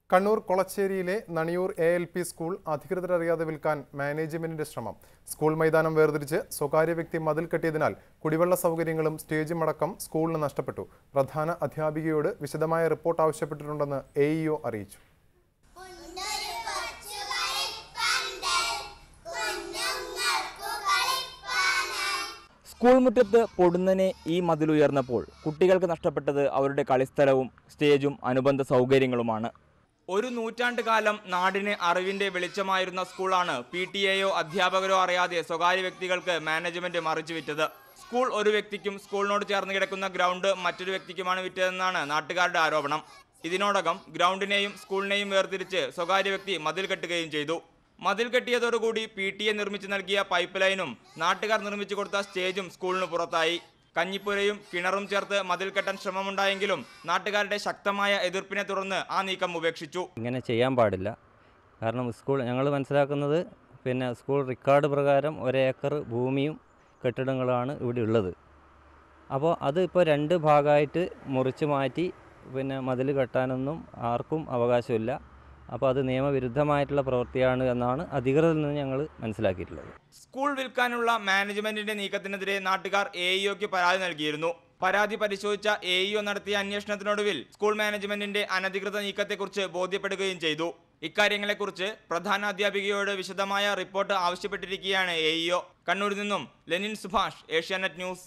കണ്ണൂർ കൊളച്ചേരിയിലെ Naniyur A L P school അധികൃതരറിയാതെ വിൽക്കാൻ മാനേജ്മെന്റിന്റെ ശ്രമം സ്കൂൾ മൈതാനം വേർതിരിച്ച് സ്വകാര്യ വ്യക്തി മതിൽ കെട്ടിയതിനാൽ കുടിവെള്ള സൗകര്യങ്ങളും സ്റ്റേജും അടക്കം സ്കൂളിന് നഷ്ടപ്പെട്ടു പ്രധാന അധ്യാപികയോട് വിശദമായ റിപ്പോർട്ട് ആവശ്യപ്പെട്ടിട്ടുണ്ടെന്ന് എ അറിയിച്ചു ഉണ്ടൊരു കൊച്ചു കളിപ്പന്തൽ കുഞ്ഞുങ്ങൾക്കു കളിപ്പാനായി സ്കൂൾ മുറ്റത്ത് പൊടുന്നനെ ഈ മതിലുയർന്നപ്പോൾ കുട്ടികൾക്ക് നഷ്ടപ്പെട്ടത് അവരുടെ കളിസ്ഥലവും സ്റ്റേജും അനുബന്ധ സൗകര്യങ്ങളുമാണ് ഒരു നൂറ്റാണ്ട് കാലം നാടിന് അറിവിന്റെ വെളിച്ചമായിരുന്ന സ്കൂളാണ് പി ടി എയോ അധ്യാപകരോ അറിയാതെ സ്വകാര്യ വ്യക്തികൾക്ക് മാനേജ്മെന്റ് മറിച്ചു വിറ്റത് സ്കൂൾ ഒരു വ്യക്തിക്കും സ്കൂളിനോട് ചേർന്ന് കിടക്കുന്ന ഗ്രൗണ്ട് മറ്റൊരു വ്യക്തിക്കുമാണ് വിറ്റതെന്നാണ് നാട്ടുകാരുടെ ആരോപണം ഇതിനോടകം ഗ്രൗണ്ടിനെയും സ്കൂളിനെയും വേർതിരിച്ച് സ്വകാര്യ വ്യക്തി മതിൽ കെട്ടുകയും ചെയ്തു മതിൽ കെട്ടിയതോടുകൂടി പി ടി എ നിർമ്മിച്ചു നൽകിയ പൈപ്പ് ലൈനും നാട്ടുകാർ നിർമ്മിച്ചു കൊടുത്ത സ്റ്റേജും സ്കൂളിന് പുറത്തായി കഞ്ഞിപ്പുരയും കിണറും ചേർത്ത് മതിൽ കെട്ടാൻ ശ്രമമുണ്ടായെങ്കിലും നാട്ടുകാരുടെ ശക്തമായ എതിർപ്പിനെ തുടർന്ന് ആ നീക്കം ഉപേക്ഷിച്ചു ഇങ്ങനെ ചെയ്യാൻ പാടില്ല കാരണം സ്കൂൾ ഞങ്ങൾ മനസ്സിലാക്കുന്നത് പിന്നെ സ്കൂൾ റെക്കോർഡ് പ്രകാരം ഒരേക്കർ ഭൂമിയും കെട്ടിടങ്ങളാണ് ഇവിടെ ഉള്ളത് അപ്പോൾ അത് ഇപ്പോൾ രണ്ട് ഭാഗമായിട്ട് മുറിച്ച് മാറ്റി പിന്നെ മതിൽ കെട്ടാനൊന്നും ആർക്കും അവകാശമില്ല അപ്പോൾ അത് നിയമവിരുദ്ധമായിട്ടുള്ള പ്രവൃത്തിയാണ് എന്നാണ് അധികൃതരിൽ നിന്ന് ഞങ്ങൾ മനസ്സിലാക്കിയിട്ടുള്ളത് സ്കൂൾ വിൽക്കാനുള്ള മാനേജ്മെന്റിന്റെ നീക്കത്തിനെതിരെ നാട്ടുകാർ എ ഇഒക്ക് പരാതി നൽകിയിരുന്നു പരാതി പരിശോധിച്ച എ ഇഒ നടത്തിയ അന്വേഷണത്തിനൊടുവിൽ സ്കൂൾ മാനേജ്മെന്റിന്റെ അനധികൃത നീക്കത്തെക്കുറിച്ച് ബോധ്യപ്പെടുകയും ചെയ്തു ഇക്കാര്യങ്ങളെക്കുറിച്ച് പ്രധാന അധ്യാപികയോട് വിശദമായ റിപ്പോർട്ട് ആവശ്യപ്പെട്ടിരിക്കുകയാണ് എ ഇഒ കണ്ണൂരിൽ നിന്നും ലെനിൻ സുഭാഷ് ഏഷ്യാനെറ്റ് ന്യൂസ്